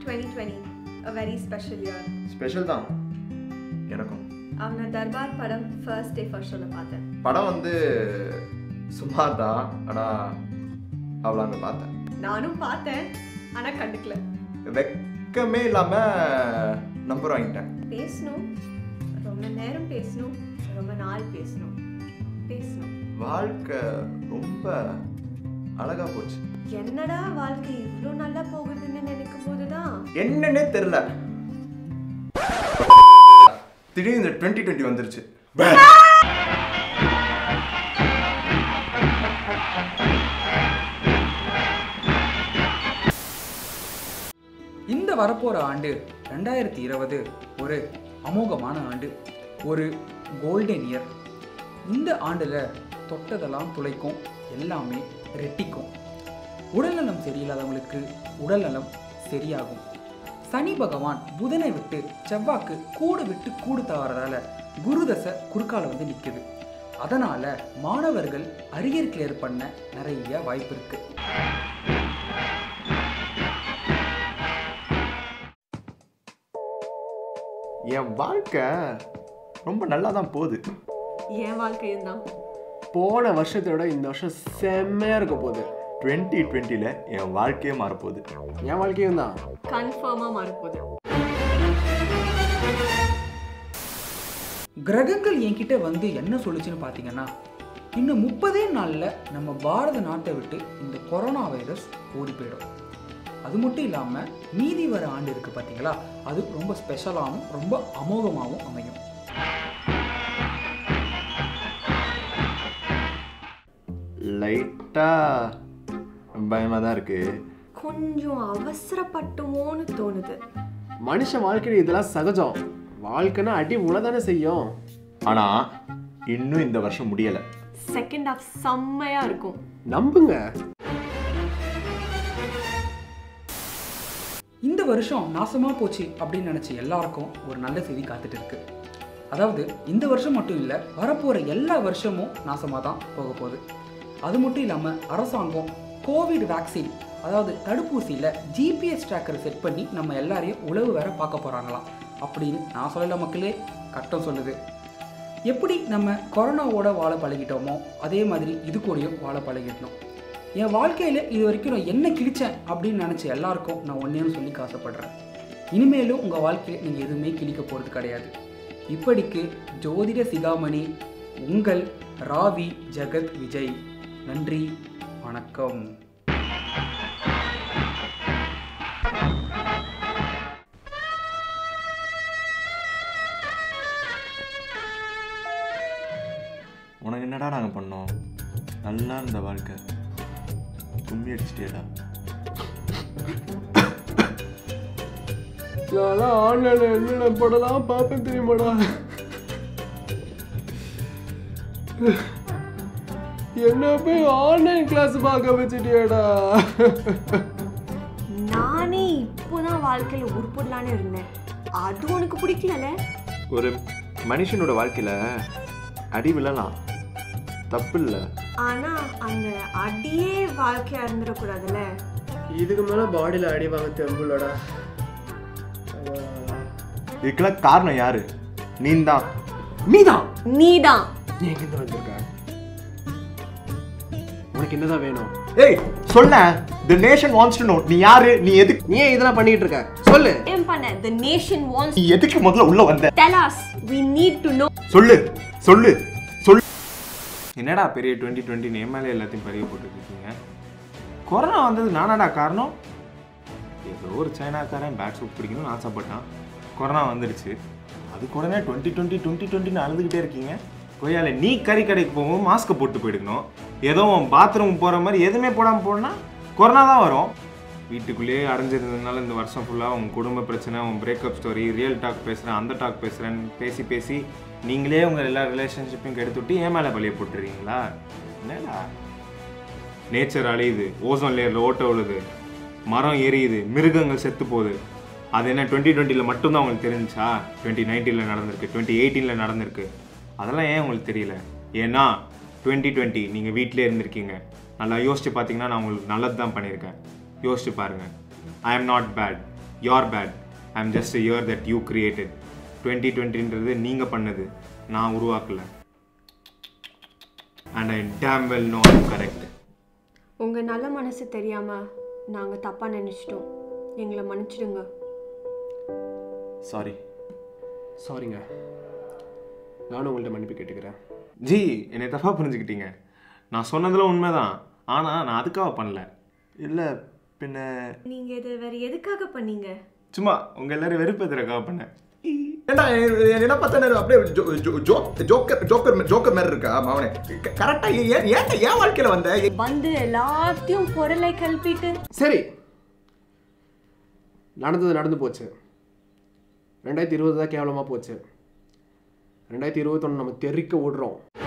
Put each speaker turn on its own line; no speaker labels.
2020, a very special year.
Special தான் எனக்கும்
அவனை தர்பார் படம் ஃபர்ஸ்ட் டே ஃபர்ஸ்ட் ஷோவில் பார்த்தேன்
படம் வந்து சுமார் தான் ஆனால் அவ்வளோ அங்கே பார்த்தேன்
நானும் பார்த்தேன் ஆனால் கண்டுக்கல
வெக்கமே இல்லாமல் நம்பர் வாங்கிட்டேன்
பேசணும் ரொம்ப நேரம் பேசணும் ரொம்ப நாள் பேசணும் பேசணும்
வாழ்க்கை ரொம்ப அழகா போச்சு
என்னடா வாழ்க்கை இவ்வளோ நல்லா போகுதுன்னு நினைக்கும் போது தான்
என்னன்னே தெரில திடீர்னு இந்த டுவெண்ட்டி டுவெண்ட்டி வந்துருச்சு
இந்த வரப்போகிற ஆண்டு ரெண்டாயிரத்தி இருபது ஒரு அமோகமான ஆண்டு ஒரு கோல்டன் இயர் இந்த ஆண்டில் தொட்டதெல்லாம் துளைக்கும் எல்லாமே ரெட்டிக்கும் உடல்நலம் சரியில்லாதவங்களுக்கு உடல்நலம் சரியாகும் சனி பகவான் புதனை விட்டு செவ்வாக்கு கூடு விட்டு கூடு தவறதால குருதசை குறுக்கால வந்து நிற்குது அதனால் மாணவர்கள் அரியர் கிளியர் பண்ண நிறைய வாய்ப்பு இருக்குது
என் வாழ்க்கை ரொம்ப நல்லா தான் போகுது
என் வாழ்க்கையும் தான்
போன வருஷத்தை விட இந்த வருஷம் செம்மையாக இருக்க போகுது
டுவெண்ட்டி டுவெண்ட்டியில் என் வாழ்க்கையே மாறப்போகுது
என் வாழ்க்கையும் தான்
கன்ஃபார்மாக மாறப்போகுது
கிரகங்கள் என்கிட்ட வந்து என்ன சொல்லுச்சுன்னு பார்த்தீங்கன்னா இன்னும் முப்பதே நாளில் நம்ம பாரத நாட்டை விட்டு இந்த கொரோனா வைரஸ் ஓடி போயிடும் அது மட்டும் இல்லாமல் மீதி வர ஆண்டு இருக்குது பார்த்தீங்களா அது ரொம்ப ஸ்பெஷலாகவும் ரொம்ப அமோகமாகவும் அமையும்
லைட்டாக பயமாக தான் இருக்குது
கொஞ்சம் அவசரப்பட்டுமோன்னு தோணுது
மனுஷன் வாழ்க்கையில் இதெல்லாம் சகஜம் வாழ்க்கைன்னா அடி உழதானே செய்யும்
ஆனால் இன்னும் இந்த வருஷம் முடியலை
செகண்ட் ஹாஃப் செம்மையாக இருக்கும்
நம்புங்க
இந்த வருஷம் நாசமாக போச்சு அப்படின்னு நினச்ச எல்லாருக்கும் ஒரு நல்ல செய்தி காத்துட்டு இருக்கு அதாவது இந்த வருஷம் மட்டும் இல்லை வரப்போகிற எல்லா வருஷமும் நாசமாக தான் போக போகுது அது மட்டும் இல்லாமல் அரசாங்கம் கோவிட் வேக்சின் அதாவது தடுப்பூசியில் ஜிபிஎஸ் ட்ராக்கரை செட் பண்ணி நம்ம எல்லாரையும் உளவு வேற பார்க்க போகிறாங்களாம் அப்படின்னு நான் சொல்லல மக்களே கட்டம் சொல்லுது எப்படி நம்ம கொரோனாவோட வாழ பழகிட்டோமோ அதே மாதிரி இது கூடயும் வாழ பழகிட்டோம் என் வாழ்க்கையில் இது வரைக்கும் நான் என்ன கிழிச்சேன் அப்படின்னு நினச்ச எல்லாருக்கும் நான் ஒன்றேன்னு சொல்லி காசப்படுறேன் இனிமேலும் உங்கள் வாழ்க்கையில் நீங்கள் எதுவுமே கிழிக்க போகிறது கிடையாது இப்படிக்கு ஜோதிட சிகாமணி உங்கள் ராவி ஜெகத் விஜய் நன்றி வணக்கம்
உனக்கு என்னடா நாங்கள் பண்ணோம் நல்லா இருந்த வாழ்க்கை கும்மி அடிச்சிட்டேடா
நான்லாம் ஆன்லைனில் என்னென்ன படம்லாம் பார்ப்பேன் தெரியுமாடா என்ன போய் ஆன்லைன் கிளாஸ் பார்க்க வச்சுட்டியாடா
நானே இப்போதான் வாழ்க்கையில் உருப்படலான்னு இருந்தேன் அது உனக்கு பிடிக்கலல
ஒரு மனுஷனோட வாழ்க்கையில் அடி விழலாம் தப்பு இல்லை
ஆனா அந்த அடியே வாழ்க்கையா இருந்துடக்கூடாதுல்ல
இதுக்கு மேலே பாடியில் அடி வாங்க தெம்புலடா
இதுக்கெல்லாம் காரணம் யாரு நீந்தான்
நீதான்
நீதான்
நீ எங்கேருந்து வந்திருக்க உனக்கு என்னதான் வேணும்
ஏய் சொல்ல the nation wants to know நீ யாரு நீ எதுக்கு
நீ ஏன் இதெல்லாம் பண்ணிட்டு இருக்க சொல்லு
ஏன் பண்ண the nation wants
நீ எதுக்கு முதல்ல உள்ள வந்த
tell us we need to know
சொல்லு சொல்லு சொல்லு
என்னடா பெரிய டுவெண்ட்டி டுவெண்ட்டி நேமாலே எல்லாத்தையும் பறிய போட்டுருக்கீங்க கொரோனா வந்தது நானாடா காரணம் ஏதோ ஒரு சைனாக்காரன் பேட் சூப் பிடிக்கணும்னு ஆசைப்பட்டான் கொரோனா வந்துடுச்சு அதுக்கு உடனே டுவெண்ட்டி டுவெண்ட்டி டுவெண்ட்டி டுவெண்ட்டின்னு அழுதுகிட்டே இருக்கீங்க கொய்யால நீ கறி கடைக்கு போகும்போது மாஸ்க்கை போட்டு போயிடுக்கணும் ஏதோ உன் பாத்ரூம் போகிற மாதிரி எதுவுமே போடாமல் போனா கொரோனா தான் வரும் வீட்டுக்குள்ளேயே அடைஞ்சிருந்ததுனால இந்த வருஷம் ஃபுல்லாக உன் குடும்ப பிரச்சனை உன் பிரேக்கப் ஸ்டோரி ரியல் டாக் பேசுகிறேன் அந்த டாக் பேசுகிறேன்னு பேசி பேசி நீங்களே உங்கள் எல்லா ரிலேஷன்ஷிப்பையும் கெடுத்துட்டு ஏன் மேலே பழிய போட்டுறீங்களா என்னடா நேச்சர் அழியுது ஓசோன் லேயரில் ஓட்ட விழுது மரம் எரியுது மிருகங்கள் செத்து போகுது அது என்ன டுவெண்ட்டி டுவெண்ட்டியில் மட்டும்தான் உங்களுக்கு தெரிஞ்சுச்சா டுவெண்ட்டி நைன்டீனில் நடந்திருக்கு டுவெண்ட்டி எயிட்டீனில் நடந்திருக்கு அதெல்லாம் ஏன் உங்களுக்கு தெரியல ஏன்னா டுவெண்ட்டி டுவெண்ட்டி நீங்கள் வீட்டிலே இருந்திருக்கீங்க நல்லா யோசிச்சு பார்த்தீங்கன்னா நான் உங்களுக்கு நல்லது தான் பண்ணியிருக்கேன் யோசிச்சு பாருங்கள் I am not bad your bad I am just here that you created twenty டுவெண்ட்டின்றது நீங்கள் பண்ணது நான் உருவாக்கல and I damn well know I'm correct
உங்கள் நல்ல மனசு தெரியாமல் நாங்கள் தப்பாக நினச்சிட்டோம் எங்களை மன்னிச்சிடுங்க
சாரி
சாரிங்க நானும் உங்கள்ட்ட மன்னிப்பு கேட்டுக்கிறேன்
ஜி என்னை தப்பாக புரிஞ்சுக்கிட்டீங்க நான் சொன்னதில் உண்மைதான் ஆனால் நான் அதுக்காக பண்ணல
இல்லை பின்ன
நீங்கள் இதை வேறு எதுக்காக பண்ணீங்க
சும்மா உங்கள் எல்லாரும் வெறுப்பதுக்காக பண்ணேன்
ஏண்டா எ- என்ன பார்த்தா அப்படியே ஜோ- ஜோ- ஜோ- ஜோக்கர் ஜோக்கர் ஜோக்கர் மாதிரி இருக்கா அவனே கரெக்டா ஏன் ஏன் ஏன் வாழ்க்கையில வந்த
வந்து எல்லாத்தையும் பொருளை கல்பிட்டு
சரி நடந்தது நடந்து போச்சு ரெண்டாயிரத்தி இருபது தான் கேவலமாக போச்சு ரெண்டாயிரத்தி இருபத்தொன்று நம்ம தெறிக்க விடுறோம்